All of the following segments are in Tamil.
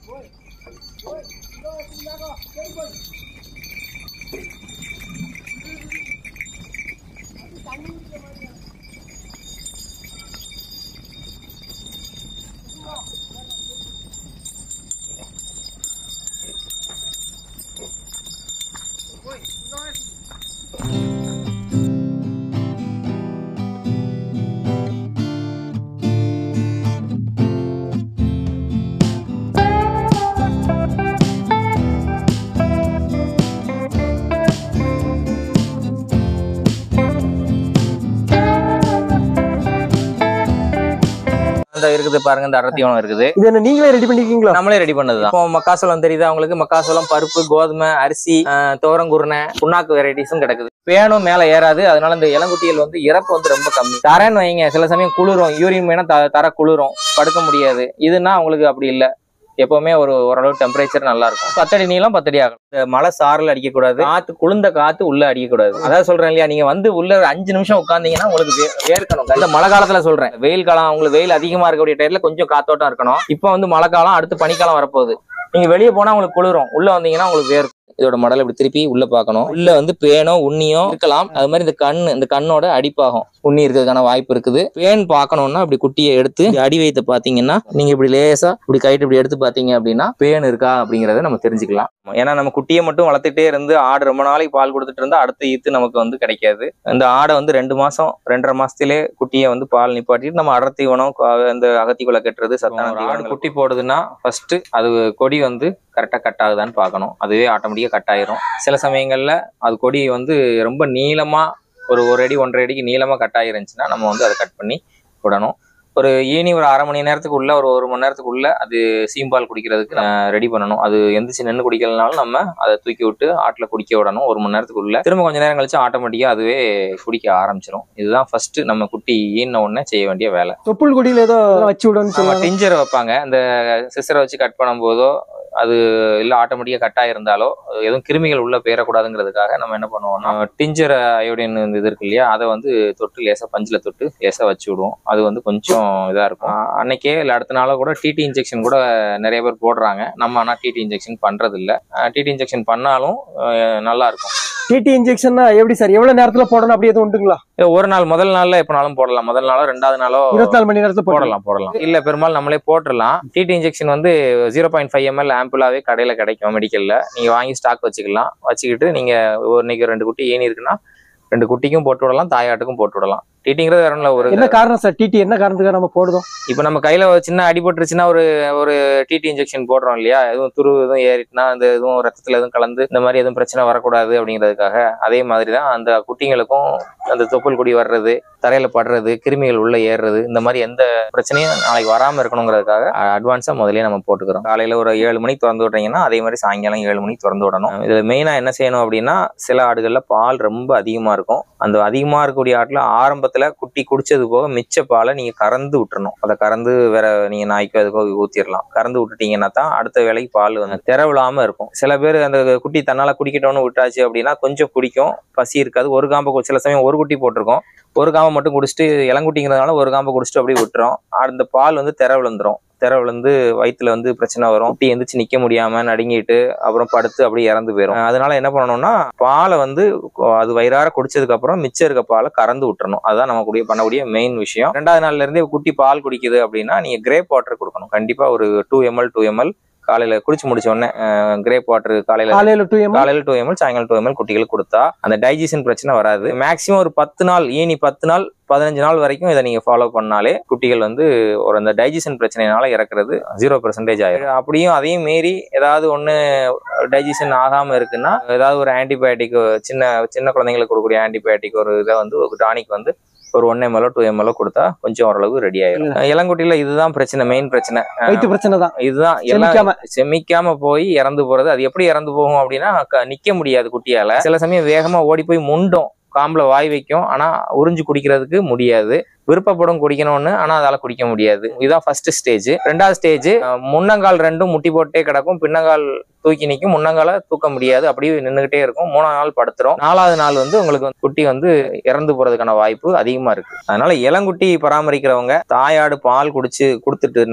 இந்த இருக்குது பாருங்க இந்த அரத்தியம் இருக்குது இது என்ன நீங்களே ரெடி பண்ணிருக்கீங்களா நம்மளே ரெடி பண்ணதுதான் இப்போ மக்காசோளம் தெரியுதா உங்களுக்கு மக்காசோளம் பருப்பு கோதுமை அரிசி ஆஹ், துவரங்குருணை புண்ணாக்கு வெரைட்டிஸும் கிடக்குது பேனும் மேல ஏறாது அதனால இந்த இளங்குட்டிகள் வந்து இறப்பு வந்து ரொம்ப கம்மி தரேன்னு வைங்க சில சமயம் குளிரும் யூரின் வேணா த- தர குளிரும் படுக்க முடியாது இதுன்னா உங்களுக்கு அப்படி இல்ல எப்பவுமே ஒரு ஓரளவு டெம்பரேச்சர் நல்லா இருக்கும் பத்தடி நீளம் பத்தடி ஆகும் இந்த மழை சாரல் அடிக்கக்கூடாது காத்து குளிர்ந்த காத்து உள்ள அடிக்கக்கூடாது அதாவது சொல்றேன் இல்லையா நீங்க வந்து உள்ள ஒரு அஞ்சு நிமிஷம் உட்காந்தீங்கன்னா உங்களுக்கு வே- வேர்க்கணும் இந்த மழை காலத்துல சொல்றேன் வெயில் காலம் உங்களுக்கு வெயில் அதிகமா இருக்கக்கூடிய டயர்ல கொஞ்சம் காத்தோட்டம் இருக்கணும் இப்போ வந்து மழை காலம் அடுத்து பனிக்காலம் வரப்போகுது நீங்க வெளியே போனா உங்களுக்கு குளிரும் உள்ள வந்தீங்கன்னா உங்களுக்கு வேர்க்கும் இதோட மடலை இப்படி திருப்பி உள்ள பார்க்கணும் உள்ள வந்து பேனோ உண்ணியோ இருக்கலாம் அது மாதிரி இந்த கண் இந்த கண்ணோட அடிப்பாகும் உண்ணி இருக்கிறதுக்கான வாய்ப்பு இருக்குது பேன் பார்க்கணும்னா இப்படி குட்டியை எடுத்து இப்படி அடி வைத்து பாத்தீங்கன்னா நீங்க இப்படி லேசா இப்படி கைட்டு இப்படி எடுத்து பாத்தீங்க அப்படின்னா பேன் இருக்கா அப்படிங்கறத நம்ம தெரிஞ்சுக்கலாம் ஏன்னா நம்ம குட்டியை மட்டும் வளர்த்துட்டே இருந்து ஆடு ரொம்ப நாளைக்கு பால் கொடுத்துட்டு இருந்தா அடுத்த ஈத்து நமக்கு வந்து கிடைக்காது இந்த ஆடை வந்து ரெண்டு மாசம் ரெண்டரை மாசத்திலே குட்டியை வந்து பால் நிப்பாட்டிட்டு நம்ம அடர் தீவனம் கா- இந்த அகத்திக்குள்ள கட்டுறது சத்தான ஆடு குட்டி போடுதுன்னா ஃபர்ஸ்ட் அது கொடி வந்து கரெக்டாக கட் ஆகுதான்னு பார்க்கணும் அதுவே ஆட்டோமேட்டிக்காக கட் ஆயிரும் சில சமயங்களில் அது கொடி வந்து ரொம்ப நீளமாக ஒரு ஒரு அடி ஒன்றரை அடிக்கு நீளமாக கட் ஆயிருந்துச்சுன்னா நம்ம வந்து அதை கட் பண்ணி விடணும் ஒரு ஈனி ஒரு அரை மணி நேரத்துக்குள்ள ஒரு ஒரு மணி நேரத்துக்குள்ள அது சீம்பால் குடிக்கிறதுக்கு ரெடி பண்ணணும் அது எந்திரிச்சு நின்று குடிக்கலனாலும் நம்ம அதை தூக்கி விட்டு ஆட்டில் குடிக்க விடணும் ஒரு மணி நேரத்துக்குள்ள திரும்ப கொஞ்ச நேரம் கழிச்சு ஆட்டோமேட்டிக்காக அதுவே குடிக்க ஆரம்பிச்சிடும் இதுதான் ஃபர்ஸ்ட் நம்ம குட்டி ஈன உடனே செய்ய வேண்டிய வேலை தொப்புள் கொடியில ஏதோ வச்சு விடணும்னு நம்ம சொல்லுவாங்க டிஞ்சரை வைப்பாங்க இந்த சிசரை வச்சு கட் பண்ணும்போதோ அது இல்லை ஆட்டோமேட்டிக்காக கட் ஆயிருந்தாலோ எதுவும் கிருமிகள் உள்ள போயிடக்கூடாதுங்கிறதுக்காக நம்ம என்ன பண்ணுவோம்னா டிஞ்சர் அயோடின் இந்த இது இருக்கு இல்லையா அதை வந்து தொட்டு லேசாக பஞ்சில் தொட்டு லேசாக வச்சு விடுவோம் அது வந்து கொஞ்சம் இதாக இருக்கும் ஆஹ் அன்னைக்கே இல்லை அடுத்த நாளோ கூட டிடி இன்ஜெக்ஷன் கூட நிறைய பேர் போடுறாங்க நம்ம ஆனால் டிடி இன்ஜெக்ஷன் பண்ணுறது இல்லை டிடி இன்ஜெக்ஷன் பண்ணாலும் ஆஹ் நல்லா இருக்கும் டிடி இன்ஜெக்ஷன்னா எப்படி சார் எவ்வளவு நேரத்துல போடணும் அப்படி எதுவும் உண்டுங்களா இது ஒரு நாள் முதல் நாள்ல எப்பனாலும் போடலாம் முதல் நாளோ ரெண்டாவது நாளோ இருபத்தி நாலு மணி நேரத்துல போடலாம் போடலாம் போடலாம் இல்ல பெரும்பாலும் நம்மளே போட்டுடலாம் டிடி இன்ஜெக்ஷன் வந்து ஜீரோ பாயிண்ட் ஃபைவ் எம்எல் ஆம்பிளாவே கடையில கிடைக்கும் மெடிக்கல்ல நீங்க வாங்கி ஸ்டாக் வச்சுக்கலாம் வச்சுக்கிட்டு நீங்க ஒரு இன்னைக்கு ரெண்டு குட்டி ஏனி இருக்குன்னா ரெண்டு குட்டிக்கும் போட்டு விடலாம் தாயாட்டுக்கும் போட்டு விடலாம் டிடிங்கிறது வேற ஒண்ணும் இல்ல, ஒரு என்ன காரணம் சார் டிடி என்ன காரணத்துக்காக நம்ம போடுதோம் இப்போ நம்ம கையில ஒரு சின்ன அடிபட்டுருச்சுன்னா ஒரு ஒரு டிடி இன்ஜெக்ஷன் போடுறோம் இல்லையா எதுவும் துரு எதுவும் ஏறிட்டுனா அந்த எதுவும் ரத்தத்துல எதுவும் கலந்து இந்த மாதிரி எதுவும் பிரச்சனை வரக்கூடாது அப்படிங்கிறதுக்காக அதே மாதிரி தான் அந்த குட்டிங்களுக்கும் அந்த தொப்புள் கொடி வர்றது தரையில படுறது கிருமிகள் உள்ள ஏறுறது இந்த மாதிரி எந்த பிரச்சனையும் நாளைக்கு வராம இருக்கணுங்கிறதுக்காக அட்வான்ஸா முதல்லயே நம்ம போட்டுக்கிறோம் காலையில ஒரு ஏழு மணிக்கு திறந்து விட்றீங்கன்னா அதே மாதிரி சாயங்காலம் ஏழு மணிக்கு திறந்து விடணும் இதுல மெயினா என்ன செய்யணும் அப்படின்னா சில ஆடுகள்ல பால் ரொம்ப அதிகமா இருக்கும் அந்த அதிகமா இருக்கக்கூடிய ஆட்டுல ஆரம்பத்துல குட்டி குடிச்சது போக மிச்ச பாலை நீங்க கறந்து விட்டுறணும் அதை கறந்து வேற நீங்க நாய்க்கோ அதுக்கோ ஊத்திடலாம் கறந்து விட்டுட்டீங்கன்னா தான் அடுத்த வேலைக்கு பால் வந்து திறவிழாம இருக்கும் சில பேர் அந்த குட்டி தன்னால குடிக்கட்டும்னு விட்டாச்சு அப்படின்னா கொஞ்சம் குடிக்கும் பசி இருக்காது ஒரு காம்பை கு- சில சமயம் ஒரு குட்டி போட்டிருக்கோம் ஒரு காம்பை மட்டும் குடிச்சிட்டு இளங்குட்டிங்கிறதுனால ஒரு காம்பை குடிச்சிட்டு அப்படியே விட்டுரும் அந்த பால் வந்து திற விழுந்துரும் திற விழுந்து வயித்துல வந்து பிரச்சனை வரும் குட்டி எந்திரிச்சு நிக்க முடியாம நடுங்கிட்டு அப்புறம் படுத்து அப்படியே இறந்து போயிடும் அதனால என்ன பண்ணணும்னா பாலை வந்து அது வயிறார குடிச்சதுக்கு அப்புறம் மிச்சம் இருக்க பாலை கறந்து விட்டுறணும் அதுதான் நம்ம கூடிய பண்ணக்கூடிய மெயின் விஷயம் ரெண்டாவது நாள்ல இருந்தே குட்டி பால் குடிக்குது அப்படின்னா நீங்க கிரேப் வாட்டர் கொடுக்கணும் கண்டிப்பா ஒரு டூ எம்எல் டூ எம்எல் காலையில குடிச்சு முடிச்ச உடனே கிரேப் வாட்டர் காலையில காலையில டூ எம் காலையில டூ எம்எல் சாயங்காலம் டூ எம்எல் குட்டிகளுக்கு கொடுத்தா அந்த டைஜஷன் பிரச்சனை வராது மேக்ஸிமம் ஒரு பத்து நாள் ஈனி பத்து நாள் பதினஞ்சு நாள் வரைக்கும் இதை நீங்க ஃபாலோ பண்ணாலே குட்டிகள் வந்து ஒரு அந்த டைஜஷன் பிரச்சனைனால இறக்குறது ஜீரோ பெர்சன்டேஜ் ஆயிரும் அப்படியும் அதையும் மீறி ஏதாவது ஒண்ணு டைஜஷன் ஆகாம இருக்குன்னா ஏதாவது ஒரு ஆன்டிபயோட்டிக் சின்ன சின்ன குழந்தைங்களுக்கு கொடுக்கக்கூடிய ஆன்டிபயோட்டிக் ஒரு இதை வந்து ஒரு டானிக் வந்து ஒரு ஒன் எம்எல்ஓ டூ எம்எல்ஓ கொடுத்தா கொஞ்சம் ஓரளவு ரெடி ஆயிரும் இளங்குட்டியில இதுதான் பிரச்சனை மெயின் பிரச்சனை வயிற்று பிரச்சனை தான் இதுதான் எல்லாம் செமிக்காம செமிக்காம போய் இறந்து போறது அது எப்படி இறந்து போகும் அப்படின்னா க- நிக்க முடியாது குட்டியால சில சமயம் வேகமா ஓடி போய் முண்டும் காம்புல வாய் வைக்கும் ஆனா உறிஞ்சு குடிக்கிறதுக்கு முடியாது விருப்பப்படும் குடிக்கணும்னு ஆனா அதால குடிக்க முடியாது இதுதான் ஃபர்ஸ்ட் ஸ்டேஜ் ரெண்டாவது ஸ்டேஜ் முன்னங்கால் ரெண்டும் முட்டி போட்டே கிடக்கும் பின்னங்கால் தூக்கி நிற்கும் முன்னங்கால தூக்க முடியாது அப்படியே நின்றுகிட்டே இருக்கும் மூணாவது நாள் படுத்துரும் நாலாவது நாள் வந்து உங்களுக்கு வந்து குட்டி வந்து இறந்து போறதுக்கான வாய்ப்பு அதிகமா இருக்கு அதனால இளங்குட்டி பராமரிக்கிறவங்க தாயாடு பால் குடிச்சு கொடுத்துட்டுன்னா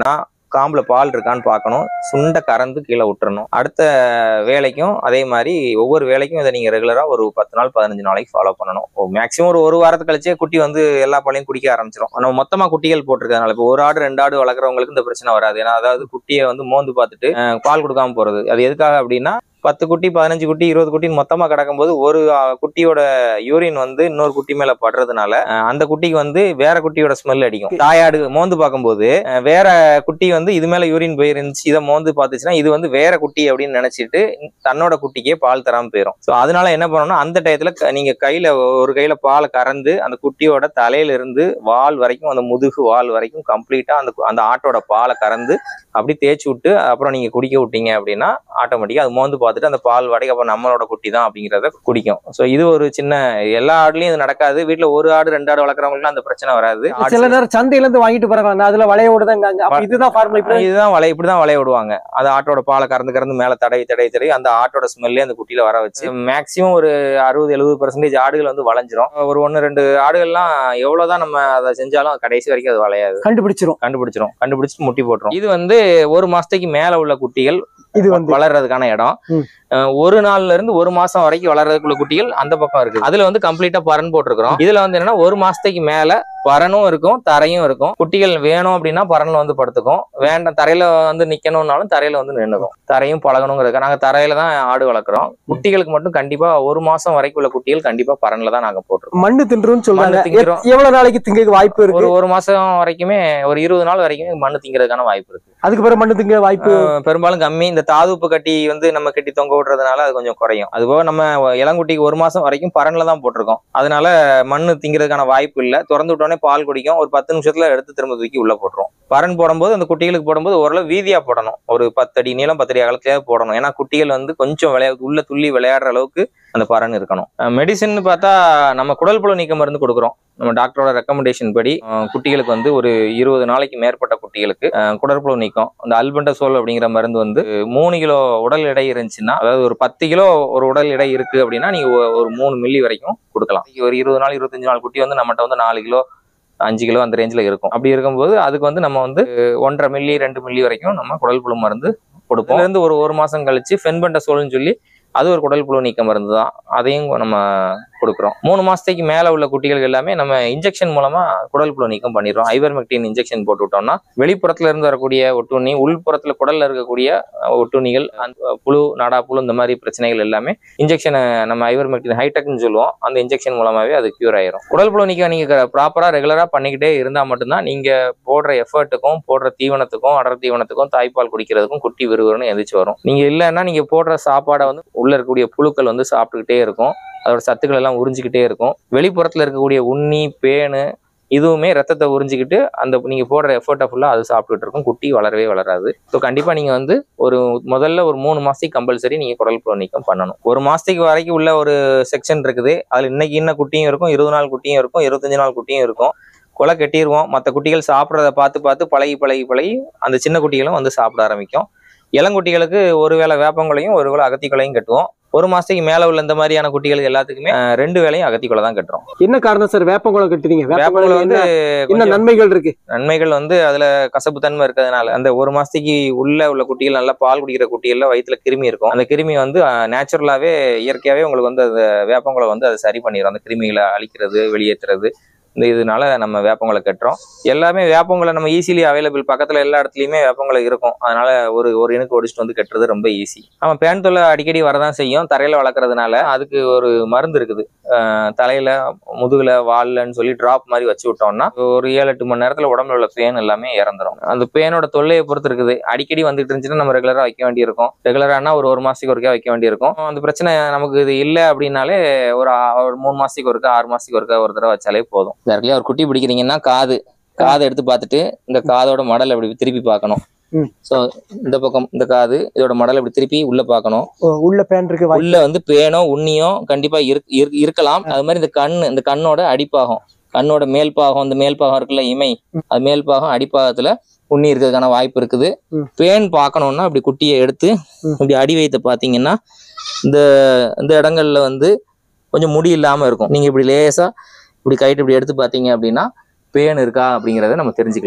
காம்புல பால் இருக்கான்னு பார்க்கணும் சுண்டை கறந்து கீழே விட்டுறணும் அடுத்த வேலைக்கும் அதே மாதிரி ஒவ்வொரு வேலைக்கும் இதை நீங்க ரெகுலரா ஒரு பத்து நாள் பதினஞ்சு நாளைக்கு ஃபாலோ பண்ணணும் மேக்ஸிமம் ஒரு ஒரு வாரத்து கழிச்சே குட்டி வந்து எல்லா பாலையும் குடிக்க ஆரம்பிச்சிடும் நம்ம மொத்தமா குட்டிகள் போட்டிருக்கறதுனால இப்போ ஒரு ஆடு ரெண்டு ஆடு வளர்க்குறவங்களுக்கு இந்த பிரச்சனை வராது ஏன்னா அதாவது குட்டியை வந்து மோந்து பார்த்துட்டு அஹ், பால் கொடுக்காம போறது அது எதுக்காக அப்படின்னா பத்து குட்டி பதினஞ்சு குட்டி இருபது குட்டின்னு மொத்தமா கிடக்கும்போது ஒரு அஹ், குட்டியோட யூரின் வந்து இன்னொரு குட்டி மேல படுறதுனால அஹ், அந்த குட்டிக்கு வந்து வேற குட்டியோட ஸ்மெல் அடிக்கும் தாயாடு மோந்து பார்க்கும்போது அஹ், வேற குட்டி வந்து இது மேல யூரின் போயிருந்துச்சு இதை மோந்து பார்த்துச்சுன்னா இது வந்து வேற குட்டி அப்படின்னு நினைச்சிட்டு தன்னோட குட்டிக்கே பால் தராம போயிடும் ஸோ அதனால என்ன பண்ணணும்னா அந்த டயத்துல க- நீங்க கையில ஒரு கையில பாலை கறந்து அந்த குட்டியோட தலையில இருந்து வால் வரைக்கும் அந்த முதுகு வால் வரைக்கும் கம்ப்ளீட்டா அந்த கு- அந்த ஆட்டோட பாலை கறந்து அப்படி தேய்ச்சி விட்டு அப்புறம் நீங்க குடிக்க விட்டீங்க அப்படின்னா ஆட்டோமேட்டிக்கா அது மோந்து பார்த்துட்டு அந்த பால் வடைக்கு அப்ப நம்மளோட குட்டி தான் அப்படிங்கிறத குடிக்கும் ஸோ இது ஒரு சின்ன எல்லா ஆடுலயும் இது நடக்காது வீட்டுல ஒரு ஆடு ரெண்டு ஆடு வளர்க்குறவங்களுக்குலாம் அந்த பிரச்சனை வராது ஆடு சில நேரம் சந்தையில இருந்து வாங்கிட்டு போறாங்க நான் அதுல வளைய விடுதாங்க அப்ப இதுதான் ஃபார்முலா இப்படி இதுதான் வலை இப்படிதான் வலைய விடுவாங்க அது ஆட்டோட பாலை கறந்து கறந்து மேல தடவி தடவி தடவி அந்த ஆட்டோட ஸ்மெல்லே அந்த குட்டியில வர வச்சு மேக்ஸிமம் ஒரு அறுபது எழுபது பர்சன்டேஜ் ஆடுகள் வந்து வளைஞ்சிரும் ஒரு ஒன்னு ரெண்டு ஆடுகள்லாம் எவ்வளவுதான் நம்ம அதை செஞ்சாலும் கடைசி வரைக்கும் அது வளையாது கண்டுபிடிச்சிரும் கண்டுபிடிச்சிரும் கண்டுபிடிச்சிட்டு முட்டி போட்டுரும் இது வந்து ஒரு மாசத்துக்கு மேல உள்ள குட்டிகள் இது வந்து வளர்றதுக்கான இடம் ம். அஹ் ஒரு நாள்ல இருந்து ஒரு மாசம் வரைக்கும் வளர்றதுக்குள்ள குட்டிகள் அந்த பக்கம் இருக்கு அதுல வந்து கம்ப்ளீட்டா பரன் போட்டிருக்கிறோம் இதுல வந்து என்னன்னா ஒரு மாசத்துக்கு மேல பரனும் இருக்கும் தரையும் இருக்கும் குட்டிகள் வேணும் அப்படின்னா பரன்ல வந்து படுத்துக்கும் வேண்டாம் தரையில வந்து நிக்கணும்னாலும் தரையில வந்து நின்னுக்கும் தரையும் பழகணுங்கிறதுக்கு நாங்க தரையில தான் ஆடு வளர்க்குறோம் குட்டிகளுக்கு மட்டும் கண்டிப்பா ஒரு மாசம் வரைக்கும் உள்ள குட்டிகள் கண்டிப்பா பரன்ல தான் நாங்க போட்டிருக்கோம் மண்ணு தின்றுன்னு சொல்றாங்க மண்ணு திங்கிறோம். எத்- எவ்வளவு நாளைக்கு திங்க வாய்ப்பு இருக்கு ஒரு ஒரு மாசம் வரைக்குமே ஒரு இருபது நாள் வரைக்குமே மண்ணு திங்கிறதுக்கான வாய்ப்பு இருக்கு அதுக்கு பிறகு மண்ணு திங்க வாய்ப்பு அஹ் பெரும்பாலும் கம்மி இந்த தாதுப்பு கட்டி வந்து நம்ம கட்டி தொங்க விடுறதுனால அது கொஞ்சம் குறையும் அதுபோக நம்ம இளங்குட்டிக்கு ஒரு மாசம் வரைக்கும் பரன்ல தான் போட்டிருக்கோம் அதனால மண்ணு திங்கிறதுக்கான வாய்ப்பு இல்லை திறந்து விட்டோடனே பால் குடிக்கும் ஒரு பத்து நிமிஷத்துல எடுத்து திரும்ப தூக்கி உள்ள போட்டுரும் பரன் போடும்போது அந்த குட்டிகளுக்கு போடும்போது ஓரளவு வீதியா போடணும் ஒரு பத்தடி நீளம் பத்தடி அகலத்திலேயே போடணும் ஏன்னா குட்டிகள் வந்து கொஞ்சம் விளையா உள்ள துள்ளி விளையாடுற அளவுக்கு அந்த பரன் இருக்கணும் மெடிசின் பார்த்தா நம்ம குடல் புழு நீக்க மருந்து கொடுக்குறோம் நம்ம டாக்டரோட ரெக்கமெண்டேஷன் படி அஹ், குட்டிகளுக்கு வந்து ஒரு இருபது நாளைக்கு மேற்பட்ட குட்டிகளுக்கு அஹ், குடற்புழு நீக்கம் அந்த அல்பண்டசோல் அப்படிங்கிற மருந்து வந்து மூணு கிலோ உடல் எடை இருந்துச்சுன்னா அதாவது ஒரு பத்து கிலோ ஒரு உடல் எடை இருக்கு அப்படின்னா நீங்க ஒ- ஒரு மூணு மில்லி வரைக்கும் கொடுக்கலாம் ஒரு இருபது நாள் இருபத்தஞ்சு நாள் குட்டி வந்து நம்மகிட்ட வந்து நாலு கிலோ அஞ்சு கிலோ அந்த ரேஞ்சில் இருக்கும் அப்படி இருக்கும்போது அதுக்கு வந்து நம்ம வந்து அஹ், ஒன்றரை மில்லி ரெண்டு மில்லி வரைக்கும் நம்ம குடல் புழு மருந்து கொடுப்போம் இதுல இருந்து ஒரு ஒரு மாசம் கழிச்சு ஃபென்பண்டசோல்னு சொல்லி அது ஒரு குடல் புழு நீக்க மருந்து தான் அதையும் நம்ம கொடுக்குறோம் மூணு மாசத்துக்கு மேல உள்ள குட்டிகளுக்கு எல்லாமே நம்ம இன்ஜெக்ஷன் மூலமா குடல் புழு நீக்கம் பண்ணிடுறோம் ஐவர்மெக்டின் இன்ஜெக்ஷன் போட்டு விட்டோம்னா வெளிப்புறத்துல இருந்து வரக்கூடிய ஒட்டுண்ணி உள்புறத்துல குடல்ல இருக்கக்கூடிய அஹ், ஒட்டுண்ணிகள் அந்த புழு நாடா புழு இந்த மாதிரி பிரச்சனைகள் எல்லாமே இன்ஜெக்ஷனை நம்ம ஐவர்மெக்டின் ஹைடெக்னு சொல்லுவோம் அந்த இன்ஜெக்ஷன் மூலமாவே அது கியூர் ஆயிரும் குடல் புழு நீக்கம் நீங்க ப்ராப்பரா ரெகுலரா பண்ணிக்கிட்டே இருந்தா மட்டும்தான் நீங்க போடுற எஃபர்ட்டுக்கும் போடுற தீவனத்துக்கும் அடர் தீவனத்துக்கும் தாய்ப்பால் குடிக்கிறதுக்கும் குட்டி விறுவிறுன்னு எந்திரிச்சு வரும் நீங்க இல்லைன்னா நீங்க போடுற சாப்பாடை வந்து உள்ள இருக்கக்கூடிய புழுக்கள் வந்து சாப்பிட்டுக்கிட்டே இருக்கும் அதோட சத்துக்கள் எல்லாம் உறிஞ்சிக்கிட்டே இருக்கும் வெளிப்புறத்துல இருக்கக்கூடிய உண்ணி பேனு இதுவுமே ரத்தத்தை உறிஞ்சிக்கிட்டு அந்த நீங்க போடுற எஃபர்ட்டை ஃபுல்லா அது சாப்பிட்டுட்டு இருக்கும் குட்டி வளரவே வளராது ஸோ கண்டிப்பா நீங்க வந்து ஒரு முதல்ல ஒரு மூணு மாசத்துக்கு கம்பல்சரி நீங்க குடல் புழு நீக்கம் பண்ணணும் ஒரு மாசத்துக்கு வரைக்கும் உள்ள ஒரு செக்ஷன் இருக்குது அதுல இன்னைக்கு இன்ன குட்டியும் இருக்கும் இருபது நாள் குட்டியும் இருக்கும் இருபத்தஞ்சு நாள் குட்டியும் இருக்கும் கொலை கட்டிடுவோம் மற்ற குட்டிகள் சாப்பிட்றத பார்த்து பார்த்து பழகி பழகி பழகி அந்த சின்ன குட்டிகளும் வந்து சாப்பிட ஆரம்பிக்கும் இளங்குட்டிகளுக்கு ஒரு வேளை வேப்பங்குலையும் ஒரு வேளை அகத்திக்குலையும் கட்டுவோம் ஒரு மாசத்துக்கு மேல உள்ள இந்த மாதிரியான குட்டிகளுக்கு எல்லாத்துக்குமே அஹ், ரெண்டு வேளையும் அகத்திக்குலை தான் கட்டுறோம் என்ன காரணம் சார் வேப்பங்குளம் கட்டுறீங்க வேப்பங்குலை வேப்பங்குளம் வந்து வந்து என்ன கொஞ்சம் நன்மைகள் இருக்கு நன்மைகள் வந்து அதுல கசப்பு தன்மை இருக்கிறதுனால அந்த ஒரு மாசத்துக்கு உள்ள உள்ள குட்டிகள் நல்லா பால் குடிக்கிற குட்டிகள்ல வயிற்றுல கிருமி இருக்கும் அந்த கிருமி வந்து நேச்சுரலாவே இயற்கையாவே உங்களுக்கு வந்து அந்த வேப்பங்குலை வந்து அதை சரி பண்ணிடும் அந்த கிருமிகளை அழிக்கிறது வெளியேற்றுறது இந்த இதனால நம்ம வேப்பங்குலை கட்டுறோம் எல்லாமே வேப்பங்குலை நம்ம ஈஸிலி அவைலபிள் பக்கத்துல எல்லா இடத்துலயுமே வேப்பங்குலை இருக்கும் அதனால ஒரு ஒரு இனுக்கு ஒடிச்சிட்டு வந்து கட்டுறது ரொம்ப ஈஸி நம்ம பேன் தொல்லை அடிக்கடி வரதான் செய்யும் தரையில வளர்க்கறதுனால அதுக்கு ஒரு மருந்து இருக்குது அஹ் தலையில முதுகுல வால்லன்னு சொல்லி டிராப் மாதிரி வச்சு விட்டோம்னா ஒரு ஏழு எட்டு மணி நேரத்துல உடம்புல உள்ள பேன் எல்லாமே இறந்துரும் அந்த பேனோட தொல்லையை பொறுத்து இருக்குது அடிக்கடி வந்துட்டு இருந்துச்சுன்னா நம்ம ரெகுலரா வைக்க வேண்டியிருக்கும் ரெகுலரானா ஒரு ஒரு மாசத்துக்கு ஒருக்கா வைக்க வேண்டியிருக்கும் அந்த பிரச்சனை நமக்கு இது இல்லை அப்படின்னாலே ஒரு ஆ- ஒரு மூணு மாசத்துக்கு ஒருக்கா ஆறு மாசத்துக்கு ஒருக்கா ஒரு தடவை வச்சாலே போதும் டேரக்ட்லி ஒரு குட்டி பிடிக்கிறீங்கன்னா காது காதை எடுத்து பார்த்துட்டு இந்த காதோட மடல் அப்படி திருப்பி பார்க்கணும் ம். ஸோ இந்த பக்கம் இந்த காது இதோட மடல் இப்படி திருப்பி உள்ள பார்க்கணும் ஓ, உள்ள பேன் இருக்கு வாய்- உள்ள வந்து பேனோ உண்ணியோ கண்டிப்பா இருக்- இருக்- இருக்கலாம் அது மாதிரி இந்த கண்ணு இந்த கண்ணோட அடிப்பாகம் கண்ணோட மேல் பாகம் இந்த மேல் பாகம் இருக்குல்ல இமை அது மேல் பாகம் அடிப்பாகத்துல உண்ணி இருக்கிறதுக்கான வாய்ப்பு இருக்குது ம். பேன் பார்க்கணும்னா அப்படி குட்டியை எடுத்து ம். இப்படி அடி வைத்து பார்த்தீங்கன்னா இந்த இந்த இடங்கள்ல வந்து கொஞ்சம் முடி இல்லாம இருக்கும் நீங்க இப்படி லேசா இப்படி கைட்டு இப்படி எடுத்து பார்த்தீங்க அப்படின்னா பேன் இருக்கா அப்படிங்கிறத நம்ம தெரிஞ்சுக்கலாம்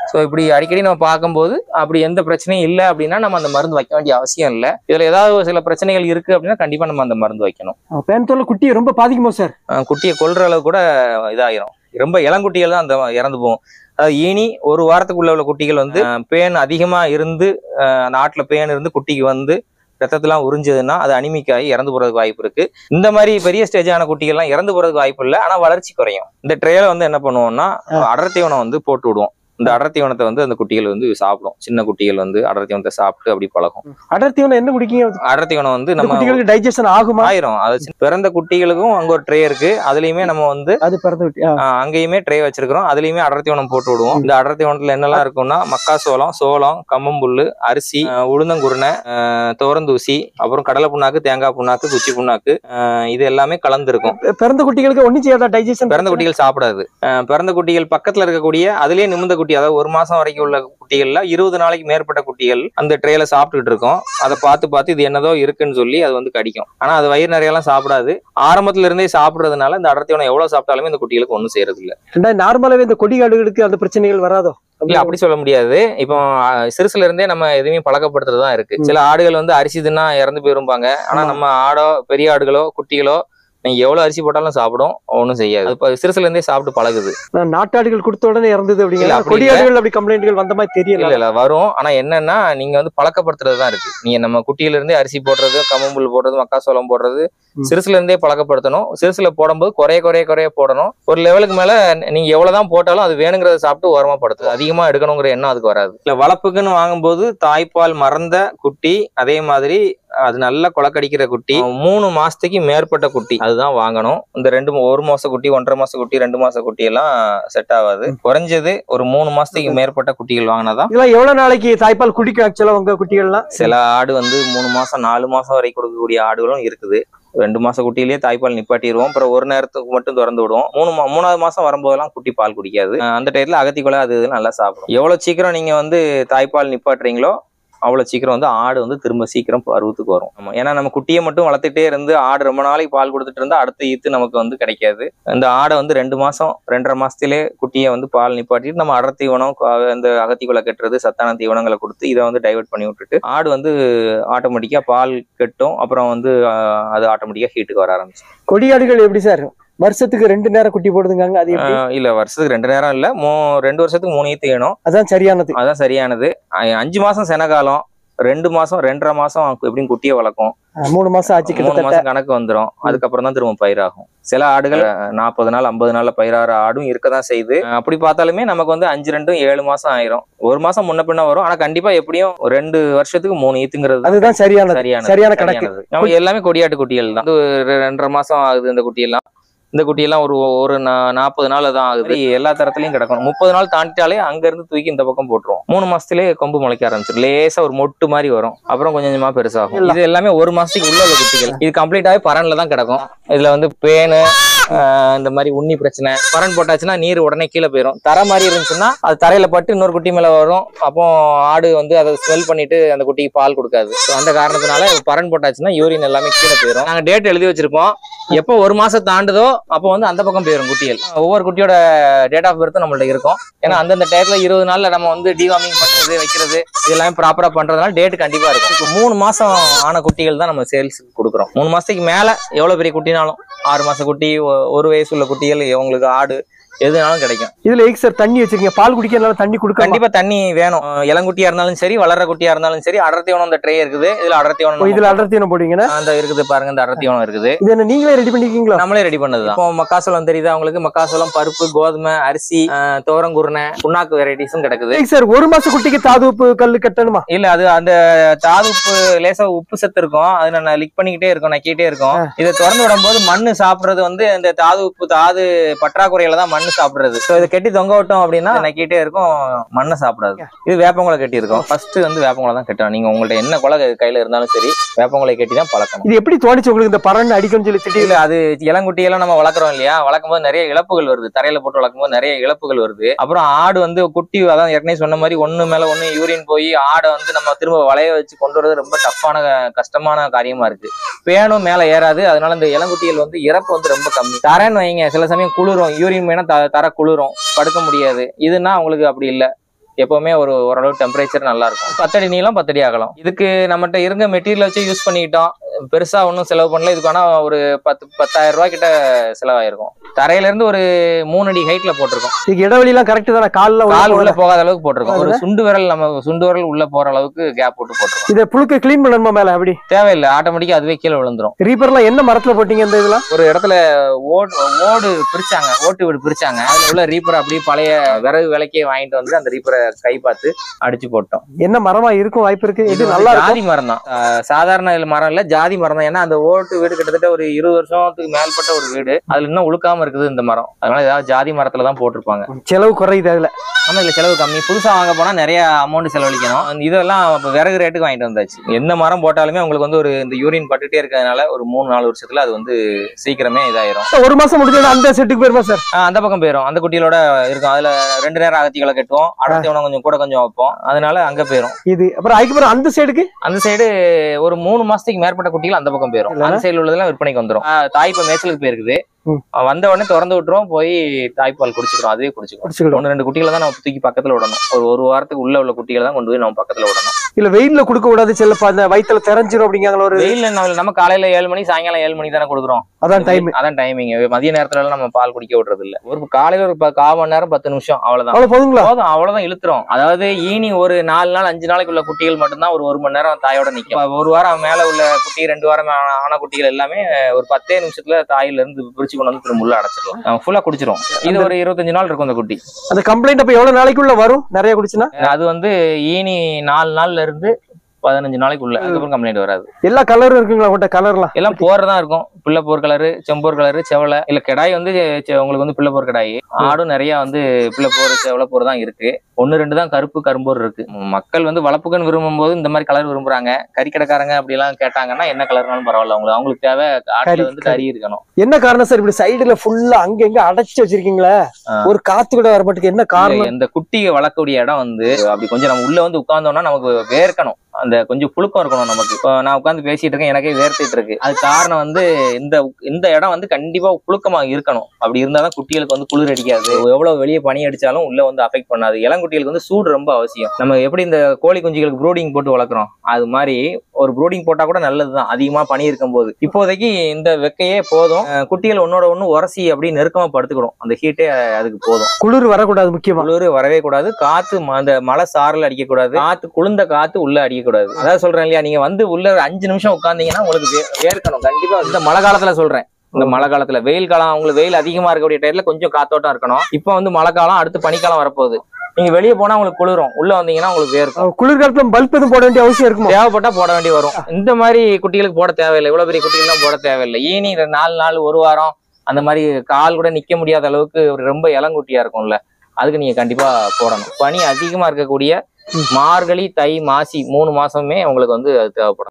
ஸோ இப்படி அடிக்கடி நம்ம பார்க்கும்போது அப்படி எந்த பிரச்சனையும் இல்லை அப்படின்னா நம்ம அந்த மருந்து வைக்க வேண்டிய அவசியம் இல்லை இதுல ஏதாவது ஒரு சில பிரச்சனைகள் இருக்கு அப்படின்னா கண்டிப்பா நம்ம அந்த மருந்து வைக்கணும் பேன் தொல்லை குட்டியை ரொம்ப பாதிக்குமோ சார் அஹ் குட்டியை கொல்ற அளவு கூட இதாயிரும் ரொம்ப இளங்குட்டிகள் தான் அந்த இறந்து போகும் அதாவது இனி ஒரு வாரத்துக்குள்ள உள்ள குட்டிகள் வந்து அஹ், பேன் அதிகமா இருந்து அஹ், அந்த ஆட்டுல பேன் இருந்து குட்டிக்கு வந்து ரத்தத்தெல்லாம் உறிஞ்சதுன்னா அது அனிமிக் ஆகி இறந்து போறதுக்கு வாய்ப்பு இருக்கு இந்த மாதிரி பெரிய ஸ்டேஜான குட்டிகள்லாம் இறந்து போறதுக்கு வாய்ப்பு இல்லை ஆனா வளர்ச்சி குறையும் இந்த ட்ரேல வந்து என்ன பண்ணுவோம்னா அடர் தீவனம் வந்து போட்டு விடுவோம் இந்த அடர் தீவனத்தை வந்து அந்த குட்டிகள் வந்து சாப்பிடும் சின்ன குட்டிகள் வந்து அடர் தீவனத்தை சாப்பிட்டு அப்படி பழகும் அடர்த்திவனை என்ன குடிக்கீங்க அடர் தீவனம் வந்து இந்த நம்ம குட்டிகளுக்கு டைஜஷன் ஆகுமா ஆயிரும் அது சின்ன- பிறந்த குட்டிகளுக்கும் அங்க ஒரு ட்ரே இருக்கு அதுலயுமே நம்ம வந்து அது பிறந்து விட்டு ஆ. ஆஹ் அங்கேயுமே ட்ரே வச்சிருக்கிறோம் அதுலயுமே அடர் தீவனம் போட்டு விடுவோம் இந்த அடர் தீவனத்துல என்னெல்லாம் இருக்கும்னா மக்காசோளம் சோளம் கம்மம்புல்லு அரிசி ஆஹ் உளுந்தங்குருணை ஆஹ் துவரந்தூசி அப்புறம் கடலை புண்ணாக்கு தேங்காய் புண்ணாக்கு குச்சி புண்ணாக்கு ஆஹ் இது எல்லாமே கலந்துருக்கும் பிறந்த குட்டிகளுக்கு ஒண்ணும் செய்யாதா டைஜஷன் பிறந்த குட்டிகள் சாப்பிடாது ஆஹ் பிறந்த குட்டிகள் பக்கத்துல இருக்கக்கூடிய அதுலயே நிமிர்ந்த குட்டி அதாவது ஒரு மாசம் வரைக்கும் உள்ள குட்டிகள்ல இருபது நாளைக்கு மேற்பட்ட குட்டிகள் அந்த ட்ரேல சாப்பிட்டுட்டு இருக்கோம் அதை பார்த்து பார்த்து இது என்னதோ இருக்குன்னு சொல்லி அது வந்து கடிக்கும் ஆனா அது வயிறு நிறைய எல்லாம் சாப்பிடாது ஆரம்பத்துல இருந்தே சாப்பிடுறதுனால இந்த அடர்த்திவனம் எவ்வளவு சாப்பிட்டாலுமே இந்த குட்டிகளுக்கு ஒன்றும் செய்யறது இல்ல ரெண்டாவது நார்மலாவே இந்த கொடி காடுகளுக்கு அந்த பிரச்சனைகள் வராதோ இல்ல அப்படி சொல்ல முடியாது இப்போ ஆஹ், சிறுசுல இருந்தே நம்ம எதுவுமே பழக்கப்படுத்துறது தான் இருக்கு சில ஆடுகள் வந்து அரிசி தின்னா இறந்து போயிருப்பாங்க ஆனா ஆமா. நம்ம ஆடோ பெரிய ஆடுகளோ குட்டிகளோ நீங்க எவ்வளவு அரிசி போட்டாலும் சாப்பிடும் ஒன்றும் செய்யாது அது இப்ப சிறுசுல இருந்தே சாப்பிட்டு பழகுது நான் நாட்டாடுகள் கொடுத்த உடனே இறந்தது இல்ல, அப்படிங்கிற அப்படி கொடி இல்ல. ஆடுகள் அப்படி கம்ப்ளைண்ட்கள் வந்த மாதிரி தெரியல இல்ல இல்ல வரும் ஆனா என்னன்னா நீங்க வந்து பழக்கப்படுத்துறது தான் இருக்கு நீங்க நம்ம குட்டியில இருந்தே அரிசி போடுறது கம்மம்புல் போடுறது மக்காசோளம் போடுறது ம். சிறுசுல இருந்தே பழக்கப்படுத்தணும் சிறுசுல போடும்போது குறைய குறைய குறைய போடணும் ஒரு லெவலுக்கு மேல நீங்க எவ்வளவுதான் போட்டாலும் அது வேணுங்கிறத சாப்பிட்டு ஓரமா படுத்து அதிகமா எடுக்கணுங்கிற எண்ணம் அதுக்கு வராது இல்ல வளர்ப்புக்குன்னு வாங்கும்போது தாய்ப்பால் மறந்த குட்டி அதே மாதிரி அது நல்லா கொலக்கடிக்கிற குட்டி மூணு மாசத்துக்கு மேற்பட்ட குட்டி அதுதான் வாங்கணும் இந்த ரெண்டு மா- ஒரு மாச குட்டி ஒன்றரை மாச குட்டி ரெண்டு மாச குட்டி எல்லாம் செட் ஆகாது குறைஞ்சது ஒரு மூணு மாசத்துக்கு மேற்பட்ட குட்டிகள் வாங்கினாதான் இதெல்லாம் எவ்வளவு நாளைக்கு தாய்ப்பால் குடிக்கும் ஆக்சுவலா உங்க குட்டிகள்லாம் சில ஆடு வந்து மூணு மாசம் நாலு மாசம் வரை கொடுக்கக்கூடிய ஆடுகளும் இருக்குது ரெண்டு மாச குட்டியிலேயே தாய்ப்பால் நிப்பாட்டிடுவோம் அப்புறம் ஒரு நேரத்துக்கு மட்டும் திறந்து விடுவோம் மூணு மா- மூணாவது மாசம் வரும்போதெல்லாம் குட்டி பால் குடிக்காது அஹ் அந்த டயத்துல அகத்திக்குலை அது இதெல்லாம் நல்லா சாப்பிடும் எவ்வளவு சீக்கிரம் நீங்க வந்து தாய்ப்பால் நிப்பாட்டுறீங்களோ அவ்வளவு சீக்கிரம் வந்து ஆடு வந்து திரும்ப சீக்கிரம் பருவத்துக்கு வரும் ஆமா ஏன்னா நம்ம குட்டியை மட்டும் வளர்த்துட்டே இருந்து ஆடு ரொம்ப நாளைக்கு பால் கொடுத்துட்டு இருந்தா அடுத்த ஈத்து நமக்கு வந்து கிடைக்காது இந்த ஆடை வந்து ரெண்டு மாசம் ரெண்டரை மாசத்திலே குட்டியை வந்து பால் நிப்பாட்டிட்டு நம்ம அடர் தீவனம் க- இந்த அகத்திக்குலை கட்டுறது சத்தான தீவனங்களை கொடுத்து இதை வந்து டைவர்ட் பண்ணி விட்டுட்டு ஆடு வந்து ஆட்டோமேட்டிக்கா பால் கட்டும் அப்புறம் வந்து ஆஹ், அது ஆட்டோமேட்டிக்கா ஹீட்டுக்கு வர ஆரம்பிச்சு கொடி ஆடுகள் எப்படி சார் வருஷத்துக்கு ரெண்டு நேரம் குட்டி போடுதுங்க அது எப்படி இல்ல வருஷத்துக்கு ரெண்டு நேரம் இல்ல மூ ரெண்டு வருஷத்துக்கு மூணு ஈத்து வேணும் அதான் சரியானது அதான் சரியானது அ- அஞ்சு மாசம் செனகாலம் ரெண்டு மாசம் ரெண்டரை மாசம் எப்படியும் குட்டியை வளர்க்கும் ஆ, மூணு மாசம் ஆச்சு மூணு கிட்டத்தட்ட மாசம் கணக்கு வந்துரும் அதுக்கப்புறம் தான் திரும்ப பயிராகும் சில ஆடுகள் நாற்பது நாள் ஐம்பது நாள்ல பயிராற ஆடும் இருக்கதான் செய்யுது அஹ் அப்படி பார்த்தாலுமே நமக்கு வந்து அஞ்சு ரெண்டும் ஏழு மாசம் ஆயிரும் ஒரு மாசம் முன்ன பின்ன வரும் ஆனா கண்டிப்பா எப்படியும் ஒரு ரெண்டு வருஷத்துக்கு மூணு ஈத்துங்கிறது தான் அதுதான் சரியானது சரியான சரியான கணக்கு சரியானது. நம்ம எல்லாமே கொடியாட்டு குட்டிகள் தான் இது ஒரு ரெண்டரை மாசம் ஆகுது இந்த குட்டியெல்லாம் இந்த குட்டியெல்லாம் ஒரு ஒரு நா- நாற்பது நாள் தான் ஆகுது எல்லா தரத்துலயும் கிடக்கும் முப்பது நாள் தாண்டிட்டாலே அங்க இருந்து தூக்கி இந்த பக்கம் போட்டுருவோம் மூணு மாசத்துலயே கொம்பு முளைக்க ஆரம்பிச்சிடும் லேசா ஒரு மொட்டு மாதிரி வரும் அப்புறம் கொஞ்சம் கொஞ்சமா பெருசாகும் எல்லாம். இது எல்லாமே ஒரு மாசத்துக்கு உள்ள உள்ள குட்டிகள் இது கம்ப்ளீட்டாவே பரன்ல தான் கிடக்கும் இதுல வந்து பேனு ஆஹ் இந்த மாதிரி உண்ணி பிரச்சனை பரன் போட்டாச்சுன்னா நீர் உடனே கீழே போயிடும் தர மாதிரி இருந்துச்சுன்னா அது தரையில பட்டு இன்னொரு குட்டி மேல வரும் அப்போ ஆடு வந்து அதை ஸ்மெல் பண்ணிட்டு அந்த குட்டிக்கு பால் கொடுக்காது So அந்த காரணத்தினால பரன் போட்டாச்சுன்னா யூரின் எல்லாமே கீழே போயிடும் நாங்க டேட் எழுதி வச்சிருப்போம் எப்போ ஒரு மாசம் தாண்டுதோ அப்போ வந்து அந்த பக்கம் போயிடும் குட்டிகள் ஒவ்வொரு குட்டியோட டேட் ஆஃப் பர்த்தும் நம்மள்ட்ட இருக்கும் ஏன்னா அந்தந்த டயத்துல இருபது நாள்ல நம்ம வந்து டிவார்மிங் பண்றது வைக்கிறது இது எல்லாமே ப்ராப்பரா பண்றதுனால டேட் கண்டிப்பா இருக்கும் இப்போ மூணு மாசம் ஆன குட்டிகள் தான் நம்ம சேல்ஸ் கொடுக்குறோம் மூணு மாசத்துக்கு மேல எவ்வளவு பெரிய குட்டினாலும் ஆறு மாச குட்டி ஒ- ஒரு வயசு உள்ள குட்டிகள் உங்களுக்கு ஆடு எதுனாலும் கிடைக்கும் இதுல எதுக்கு சார் தண்ணி வச்சிருக்கீங்க பால் குடிக்கிறதுனால தண்ணி கொடுக்க கண்டிப்பா தண்ணி வேணும் அஹ் இளங்குட்டியா இருந்தாலும் சரி வளர்ற குட்டியா இருந்தாலும் சரி அடர்த்திவனம் அந்த ட்ரே இருக்குது இதுல அடர்த்திவனம் இதுல அடர்த்தினம் போடுவீங்கன்னா அந்த இருக்குது பாருங்க இந்த அடர்த்திவனம் இருக்குது இது என்ன நீங்களே ரெடி பண்ணிருக்கீங்களா நம்மளே ரெடி பண்ணதுதான் இப்போ மக்காசோளம் தெரியுதா உங்களுக்கு மக்காசோளம் பருப்பு கோதுமை அரிசி அஹ் துவரங்குருணை புண்ணாக்கு வெரைட்டிஸும் கிடக்குது எதுக்கு சார் ஒரு மாசம் குட்டிக்கு தாது உப்பு கல்லு கட்டணுமா இல்ல அது அந்த தாது உப்பு லேசா உப்பு சத்து இருக்கும் அது நான் லிக் பண்ணிக்கிட்டே இருக்கும் நக்கிட்டே இருக்கும் இதை திறந்து விடும்போது மண்ணு சாப்பிடுறது வந்து இந்த தாது உப்பு தாது பற்றாக்குறையில தான் மண்ணு சாப்பிடுறது ஸோ இதை கட்டி தொங்க விட்டோம் அப்படின்னா நக்கிட்டே இருக்கும் மண்ணை சாப்பிடாது இது வேப்பங்குலை கட்டி இருக்கும் ஃபர்ஸ்ட் வந்து வேப்பங்குலை தான் கட்டணும் நீங்க உங்கள்ட்ட என்ன கொலை கையில இருந்தாலும் சரி வேப்பங்குலை கட்டி தான் பழக்கணும் இது எப்படி தோணிச்சு உங்களுக்கு இந்த பறந்து அடிக்கணும்னு சொல்லி திடீர்னு இல்ல அது இளங்குட்டி எல்லாம் நம்ம வளர்க்குறோம் இல்லையா வளர்க்கும் போது நிறைய இழப்புகள் வருது தரையில போட்டு வளர்க்கும் போது நிறைய இழப்புகள் வருது அப்புறம் ஆடு வந்து குட்டி அதான் ஏற்கனவே சொன்ன மாதிரி ஒண்ணு மேல ஒண்ணு யூரின் போய் ஆடை வந்து நம்ம திரும்ப வளைய வச்சு கொண்டு வரது ரொம்ப டஃப்பான கஷ்டமான காரியமா இருக்கு பேனும் மேல ஏறாது அதனால இந்த இளங்குட்டிகள் வந்து இறப்பு வந்து ரொம்ப கம்மி தரேன்னு வைங்க சில சமயம் குளிரும் யூரின் வேணா த- தர குளிரும் படுக்க முடியாது இதுன்னா உங்களுக்கு அப்படி இல்ல எப்பவுமே ஒரு ஓரளவு டெம்பரேச்சர் நல்லா இருக்கும் பத்தடி நீளம் பத்தடி அகலம் இதுக்கு நம்மகிட்ட இருந்த மெட்டீரியல் வச்சு யூஸ் பண்ணிக்கிட்டோம் பெருசா ஒன்றும் செலவு பண்ணல இதுக்கு வேணா ஒரு பத்து பத்தாயிரம் ரூபாய் கிட்ட செலவாயிருக்கும் தரையில இருந்து ஒரு மூணு அடி ஹைட்ல போட்டிருக்கோம் இதுக்கு இடைவெளிலாம் கரெக்ட் தானே கால்ல உள்ள கால் உள்ள போகாத. போகாத அளவுக்கு போட்டிருக்கோம் ஒரு சுண்டு விரல் நம்ம சுண்டு விரல் உள்ள போற அளவுக்கு கேப் போட்டு போட்டிருக்கோம் இதை புழுக்க க்ளீன் பண்ணணுமா மேல அப்படி தேவையில்லை ஆட்டோமேட்டிக்கா அதுவே கீழே விழுந்துரும் ரீப்பர்லாம் என்ன மரத்துல போட்டீங்க இந்த இதெல்லாம் ஒரு இடத்துல ஓடு ஓடு பிரிச்சாங்க ஓட்டு வீடு பிரிச்சாங்க அதுல உள்ள ரீப்பர் அப்படியே பழைய விறகு விலைக்கே வாங்கிட்டு வந்து அந்த ரீப்பரை கை பார்த்து அடிச்சு போட்டோம் என்ன மரமா இருக்கும் வாய்ப்பு இருக்கு இது இது வந்து நல்லா இருக்கும் ஜாதி மரம் தான் அஹ் சாதாரண இதுல மரம் இல்ல ஜாதி மரம் தான் ஏன்னா அந்த ஓட்டு வீடு கிட்டத்தட்ட ஒரு இருபது வருஷத்துக்கு மேற்பட்ட ஒரு வீடு அதுல இன்னும் உழுக்காம இருக்குது இந்த மரம் அதனால ஏதாவது ஜாதி மரத்துல தான் போட்டிருப்பாங்க செலவு குறையுது அதுல ஆமா இதுல செலவு கம்மி புதுசா வாங்க போனா நிறைய அமௌண்ட் செலவழிக்கணும் அந்த இதெல்லாம் இப்ப விறகு ரேட்டுக்கு வாங்கிட்டு வந்தாச்சு எந்த மரம் போட்டாலுமே உங்களுக்கு வந்து ஒரு இந்த யூரின் பட்டுட்டே இருக்கிறதுனால ஒரு மூணு நாலு வருஷத்துல அது வந்து சீக்கிரமே இதாயிரும் ஒரு மாசம் முடிஞ்சது அந்த செட்டுக்கு போயிருமா சார் ஆஹ் அந்த பக்கம் போயிரும் அந்த குட்டிகளோட இருக்கும் அதுல ரெண்டு நேரம் அகத்திகளை கட்டுவோம் அடுத்த உணவு கொஞ்சம் கூட கொஞ்சம் வைப்போம் அதனால அங்க போயிரும் இது அப்புறம் அதுக்கப்புறம் அந்த சைடுக்கு அந்த சைடு ஒரு மூணு மாசத்துக்கு மேற்பட்ட குட்டிகள் அந்த பக்கம் போயிரும் இல்ல. அந்த சைடுல உள்ளதெல்லாம் விற்பனைக்கு வந்துரும் ஆஹ் தாய் இப்ப மேய்ச்சலுக்கு போயிருக்குது ம். ஆஹ் வந்த உடனே திறந்து விட்டுருவோம் போய் தாய்ப்பால் குடிச்சுக்கிறோம் அதுவே குடிச்சுக்கிறோம் குடிச்சுக்கிடும் ஒன்று ரெண்டு குட்டிகளை தான் நம்ம தூக்கி பக்கத்துல விடணும் ஒரு ஒரு வாரத்துக்கு உள்ள உள்ள குட்டிகளை தான் கொண்டு போய் நம்ம பக்கத்துல விடணும் இல்ல வெயில்ல கொடுக்க கூடாது செல்லப்பா அந்த வயித்துல தெரிஞ்சிரும் அப்படிங்காங்களா ஒரு வெயில்ல நம்ம நம்ம காலையில ஏழு மணி சாயங்காலம் ஏழு மணி தானே கொடுக்குறோம் அதான் டைம் அதான் டைமிங் மதிய நேரத்துல எல்லாம் நம்ம பால் குடிக்க விடுறது இல்ல ஒரு காலையில ஒரு ப- கால் மணி நேரம் பத்து நிமிஷம் அவ்வளவுதான் அவ்வளவு போதுங்களா போதும் அவ்வளவுதான் இழுத்துரும் அதாவது ஈனி ஒரு நாலு நாள் அஞ்சு நாளைக்கு உள்ள குட்டிகள் மட்டும்தான் ஒரு ஒரு மணி நேரம் தாயோட நிக்கும் ஒரு வாரம் மேல உள்ள குட்டி ரெண்டு வாரம் ஆன- ஆன குட்டிகள் எல்லாமே ஒரு பத்தே நிமிஷத்துல தாயில இருந்து பிரிச்சு கொண்டு வந்து திரும்ப உள்ள அடைச்சிடலாம் ஃபுல்லா குடிச்சிரும் இது ஒரு இருபத்தஞ்சு நாள் இருக்கும் அந்த குட்டி அந்த கம்ப்ளைண்ட் அப்ப எவ்வளவு நாளைக்குள்ள வரும் நிறைய குடிச்சுன்னா அது வந்து ஈனி நாலு நாள்ல இருந்து பதினஞ்சு நாளைக்கு உள்ள அதுக்கப்புறம் கம்ப்ளைண்ட் வராது எல்லா கலரும் இருக்குங்களா உங்கள்கிட்ட கலர்லாம் எல்லாம் போறதா இருக்கும் பிள்ளைப்போர் கலரு செம்போர் கலரு செவலை இல்ல கிடாய் வந்து செ- உங்களுக்கு வந்து பிள்ளைப்போர் கிடாய் ஆடும் நிறைய வந்து பிள்ளைப்போர் செவலைப்போர் தான் இருக்கு ஒன்னு ரெண்டு தான் கருப்பு கரும்போர் இருக்கு மக்கள் வந்து வளர்ப்புக்குன்னு விரும்பும் போது இந்த மாதிரி கலர் விரும்புறாங்க கறிக்கடைக்காரங்க அப்படி எல்லாம் கேட்டாங்கன்னா என்ன கலர்னாலும் பரவாயில்ல அவங்களுக்கு அவங்களுக்கு தேவை ஆட்டுல கறி, வந்து கறி. கறி இருக்கணும் என்ன காரணம் சார் இப்படி சைடுல ஃபுல்லா அங்க எங்க அடைச்சு வச்சிருக்கீங்களே ஆ. ஒரு காத்து கூட வர மாட்டேங்குது என்ன காரணம் இந்த குட்டியை வளர்க்கக்கூடிய இடம் வந்து அப்படி கொஞ்சம் நம்ம உள்ள வந்து உட்கார்ந்தோம்னா நமக்கு வேர்க்கணும் அந்த கொஞ்சம் புழுக்கம் இருக்கணும் நமக்கு இப்போ நான் உட்காந்து பேசிட்டு இருக்கேன் எனக்கே வேர்த்திட்டு இருக்கு அது காரணம் வந்து இந்த இந்த இடம் வந்து கண்டிப்பா புழுக்கமா இருக்கணும் அப்படி இருந்தாதான் குட்டிகளுக்கு வந்து குளிர் அடிக்காது எவ்வளவு வெளியே பனி அடிச்சாலும் உள்ள வந்து அஃபெக்ட் பண்ணாது இளங்குட்டிகளுக்கு வந்து சூடு ரொம்ப அவசியம் நம்ம எப்படி இந்த கோழி குஞ்சுகளுக்கு ப்ரூடிங் போட்டு வளர்க்குறோம் அது மாதிரி ஒரு ப்ரூடிங் போட்டா கூட நல்லதுதான் அதிகமா பனி இருக்கும்போது இப்போதைக்கு இந்த வெக்கையே போதும் அஹ் குட்டிகள் ஒன்னோட ஒண்ணு உரசி அப்படி நெருக்கமா படுத்துக்கிடும் அந்த ஹீட்டே அதுக்கு போதும் குளிர் வரக்கூடாது முக்கியமா குளிர் வரவே கூடாது காத்து ம- அந்த மழை சாரல் அடிக்க கூடாது காத்து குளிர்ந்த காத்து உள்ள அடிக்க கூடாது அதான் சொல்றேன் இல்லையா நீங்க வந்து உள்ள ஒரு அஞ்சு நிமிஷம் உட்கார்ந்தீங்கன்னா உங்களுக்கு வே- வேர்க்கணும் கண்டிப்பா இந்த மழை காலத்துல சொல்றேன் இந்த மழை காலத்துல வெயில் காலம் உங்களுக்கு வெயில் அதிகமா இருக்கக்கூடிய டயத்துல கொஞ்சம் காத்தோட்டம் இருக்கணும் இப்போ வந்து மழை காலம் அடுத்து பனிக்காலம் வரப்போகுது நீங்க வெளியே போனா உங்களுக்கு குளிரும் உள்ள வந்தீங்கன்னா உங்களுக்கு வேர்க்கும் அஹ் குளிர்காலத்துல பல்ப் எதுவும் போட வேண்டிய அவசியம் இருக்குமா தேவைப்பட்டா போட வேண்டி வரும் இந்த மாதிரி குட்டிகளுக்கு போட தேவையில்லை இவ்வளவு பெரிய குட்டிகள்லாம் போட தேவையில்லை ஈனி ரெண்டு நாலு நாள் ஒரு வாரம் அந்த மாதிரி கால் கூட நிக்க முடியாத அளவுக்கு ஒரு ரொம்ப இளங்குட்டியா இருக்கும்ல அதுக்கு நீங்க கண்டிப்பா போடணும் பனி அதிகமா இருக்கக்கூடிய மார்கழி தை மாசி மூணு மாசமே உங்களுக்கு வந்து அது தேவைப்படும்